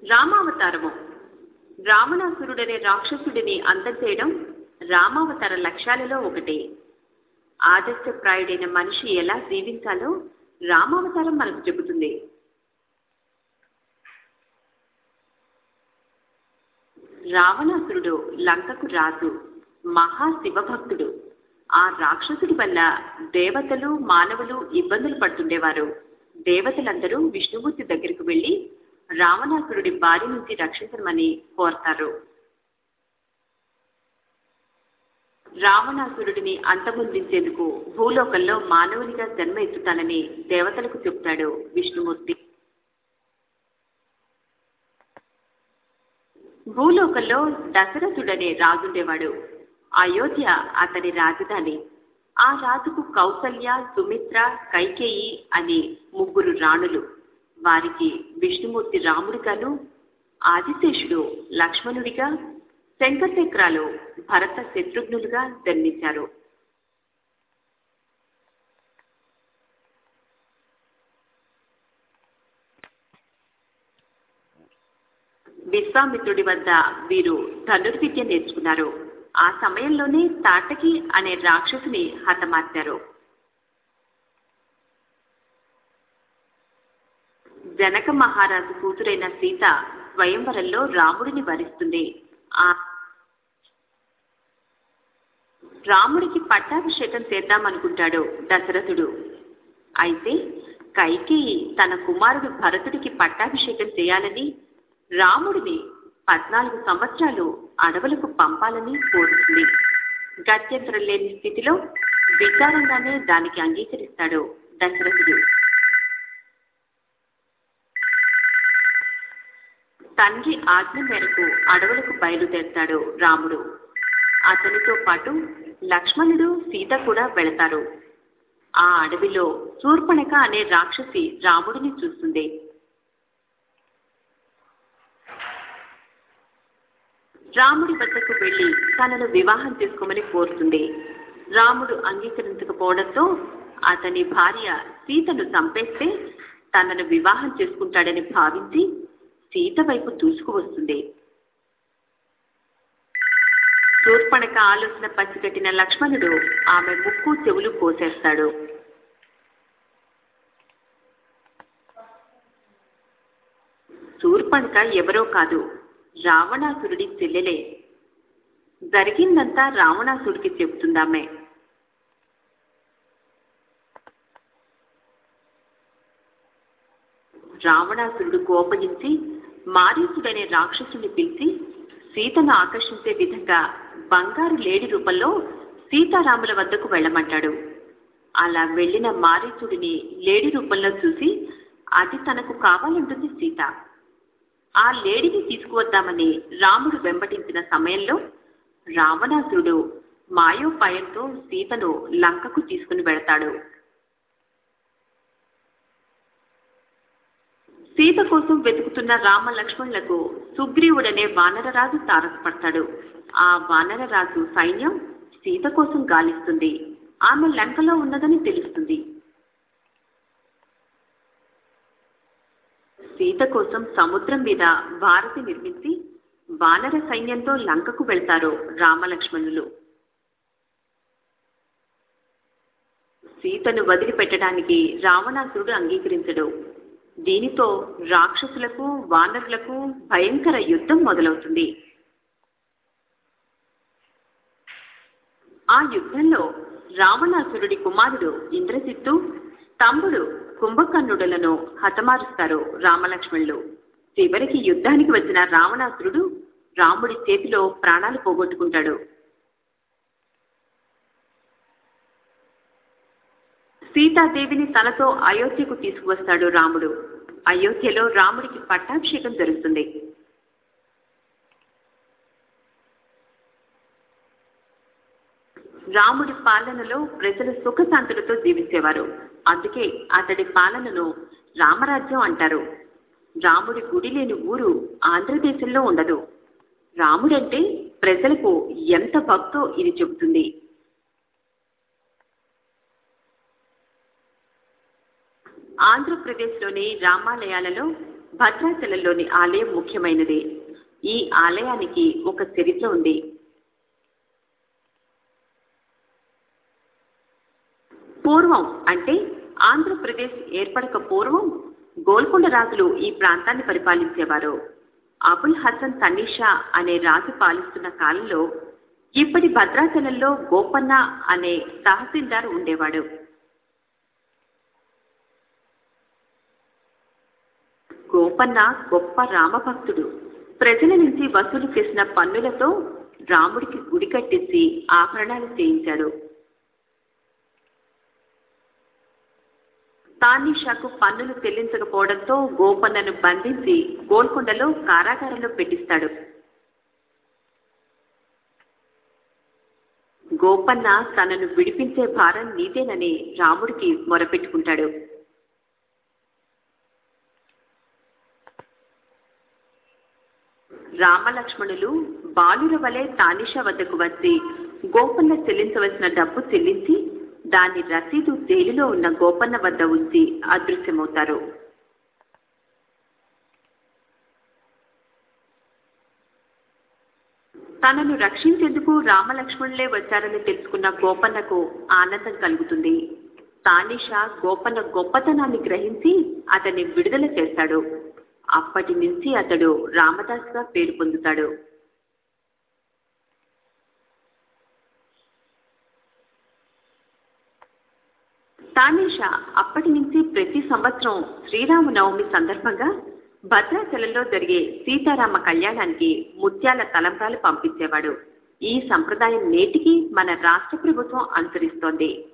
రామావతారము రావణాసురుడనే రాక్షసుడిని అంతం చేయడం రామావతార లక్ష్యాలలో ఒకటి ఆదర్శప్రాయుడైన మనిషి ఎలా జీవించాలో రామావతారం మనకు చెబుతుంది రావణాసురుడు లంకకు రాజు మహాశివభక్తుడు ఆ రాక్షసుడి వల్ల దేవతలు మానవులు ఇబ్బందులు పడుతుండేవారు దేవతలందరూ విష్ణుమూర్తి దగ్గరికి వెళ్లి రావణాసురుడి బారి నుంచి రక్షించమని కోరతారు రావణాసురుడిని అంతమొందించేందుకు భూలోకంలో మానవునిగా జన్మ ఎత్తుతానని దేవతలకు చెప్తాడు విష్ణుమూర్తి భూలోకంలో దశరథుడనే రాజుండేవాడు అయోధ్య అతని రాజధాని ఆ రాజుకు కౌసల్య సుమిత్ర కైకేయి అని ముగ్గురు రాణులు వారికి విష్ణుమూర్తి రాముడిగాను ఆదిశేషుడు లక్ష్మణుడిగా శంకరచక్రాలు భరత శత్రుఘ్నులుగా జన్మించారు విశ్వామిత్రుడి వద్ద వీరు ధనుర్విద్య నేర్చుకున్నారు ఆ సమయంలోనే తాటకి అనే రాక్షసుని హతమార్చారు జనక మహారాజు కూతురైన సీత స్వయంవరంలో రాముడిని వరిస్తుంది ఆ రాముడికి పట్టాభిషేకం చేద్దామనుకుంటాడు దశరథుడు అయితే కైకేయి తన కుమారుడు భరతుడికి పట్టాభిషేకం చేయాలని రాముడిని పద్నాలుగు సంవత్సరాలు అడవులకు పంపాలని కోరుతుంది గత్యంతరం లేని స్థితిలో విచారంగానే దానికి అంగీకరిస్తాడు దశరథుడు తండ్రి ఆజ్ఞ మేరకు అడవులకు బయలుదేరతాడు రాముడు అతనితో పాటు లక్ష్మణుడు సీత కూడా వెళతారు ఆ అడవిలో శూర్పణక అనే రాక్షసి రాముడిని చూస్తుంది రాముడి వద్దకు వెళ్లి తనను వివాహం చేసుకోమని కోరుతుంది రాముడు అంగీకరించకపోవడంతో అతని భార్య సీతను చంపేస్తే తనను వివాహం చేసుకుంటాడని భావించి సీత వైపు దూసుకువస్తుంది శూర్పణక ఆలోచన పసిగట్టిన లక్ష్మణుడు ఆమె ముక్కు చెవులు కోసేస్తాడు శూర్పణక ఎవరో కాదు రావణాసురుడి చెల్లెలే జరిగిందంతా రావణాసుడికి చెబుతుందామె రావణాసురుడు కోపగించి మారీచుడనే రాక్షసుని పిలిచి సీతను ఆకర్షించే విధంగా బంగారు లేడి రూపంలో సీతారాముల వద్దకు వెళ్ళమంటాడు అలా వెళ్ళిన మారీచుడిని లేడి రూపంలో చూసి అది తనకు కావాలంటుంది సీత ఆ లేడిని తీసుకువద్దామని రాముడు వెంబడించిన సమయంలో రావణాసురుడు మాయోపాయంతో సీతను లంకకు తీసుకుని వెళతాడు సీత కోసం వెతుకుతున్న రామ లక్ష్మణులకు సుగ్రీవుడనే వానరరాజు తారసపడతాడు ఆ వానరరాజు సైన్యం సీత కోసం గాలిస్తుంది ఆమె లంకలో ఉన్నదని తెలుస్తుంది సీత కోసం సముద్రం మీద భారతి నిర్మించి వానర సైన్యంతో లంకకు వెళ్తారు రామలక్ష్మణులు సీతను వదిలిపెట్టడానికి రావణాసురుడు అంగీకరించడు దీనితో రాక్షసులకు వానరులకు భయంకర యుద్ధం మొదలవుతుంది ఆ యుద్ధంలో రావణాసురుడి కుమారుడు ఇంద్రజిత్తు తమ్ముడు కుంభకర్ణుడులను హతమారుస్తారు రామలక్ష్మణులు చివరికి యుద్ధానికి వచ్చిన రావణాసురుడు రాముడి చేతిలో ప్రాణాలు పోగొట్టుకుంటాడు సీతాదేవిని తనతో అయోధ్యకు తీసుకువస్తాడు రాముడు అయోధ్యలో రాముడికి పట్టాభిషేకం జరుగుతుంది రాముడి పాలనలో ప్రజలు సుఖశాంతులతో జీవించేవారు అందుకే అతడి పాలనను రామరాజ్యం అంటారు రాముడి గుడి లేని ఊరు ఆంధ్రదేశంలో ఉండదు రాముడంటే ప్రజలకు ఎంత భక్తో ఇది చెబుతుంది ఆంధ్రప్రదేశ్లోని రామాలయాలలో భద్రాచలంలోని ఆలయం ముఖ్యమైనది ఈ ఆలయానికి ఒక చరిత్ర ఉంది పూర్వం అంటే ఆంధ్రప్రదేశ్ ఏర్పడక పూర్వం గోల్కొండ రాజులు ఈ ప్రాంతాన్ని పరిపాలించేవారు అబుల్ హసన్ తనీషా అనే రాజు పాలిస్తున్న కాలంలో ఇప్పటి భద్రాచలంలో గోపన్న అనే తహసీల్దార్ ఉండేవాడు గోపన్న గొప్ప రామభక్తుడు ప్రజల నుంచి వసూలు చేసిన పన్నులతో రాముడికి గుడి కట్టించి ఆభరణాలు చేయించాడు తానీషాకు పన్నులు చెల్లించకపోవడంతో గోపన్నను బంధించి గోల్కొండలో కారాగారంలో పెట్టిస్తాడు గోపన్న తనను విడిపించే భారం నీదేనని రాముడికి మొరపెట్టుకుంటాడు రామలక్ష్మణులు బాలుర వలె తానిష వద్దకు వచ్చి గోపన్న చెల్లించవలసిన డబ్బు చెల్లించి దాని రసీదు జైలులో ఉన్న గోపన్న వద్ద ఉంచి అదృశ్యమవుతారు తనను రక్షించేందుకు రామలక్ష్మణులే వచ్చారని తెలుసుకున్న గోపన్నకు ఆనందం కలుగుతుంది తానిష గోపన్న గొప్పతనాన్ని గ్రహించి అతన్ని విడుదల చేస్తాడు అప్పటి నుంచి అతడు రామదాస్గా పేరు పొందుతాడు తానేష అప్పటి నుంచి ప్రతి సంవత్సరం శ్రీరామనవమి సందర్భంగా భద్రాచలంలో జరిగే సీతారామ కళ్యాణానికి ముత్యాల తలంబ్రాలు పంపించేవాడు ఈ సంప్రదాయం నేటికి మన రాష్ట్ర ప్రభుత్వం అనుసరిస్తోంది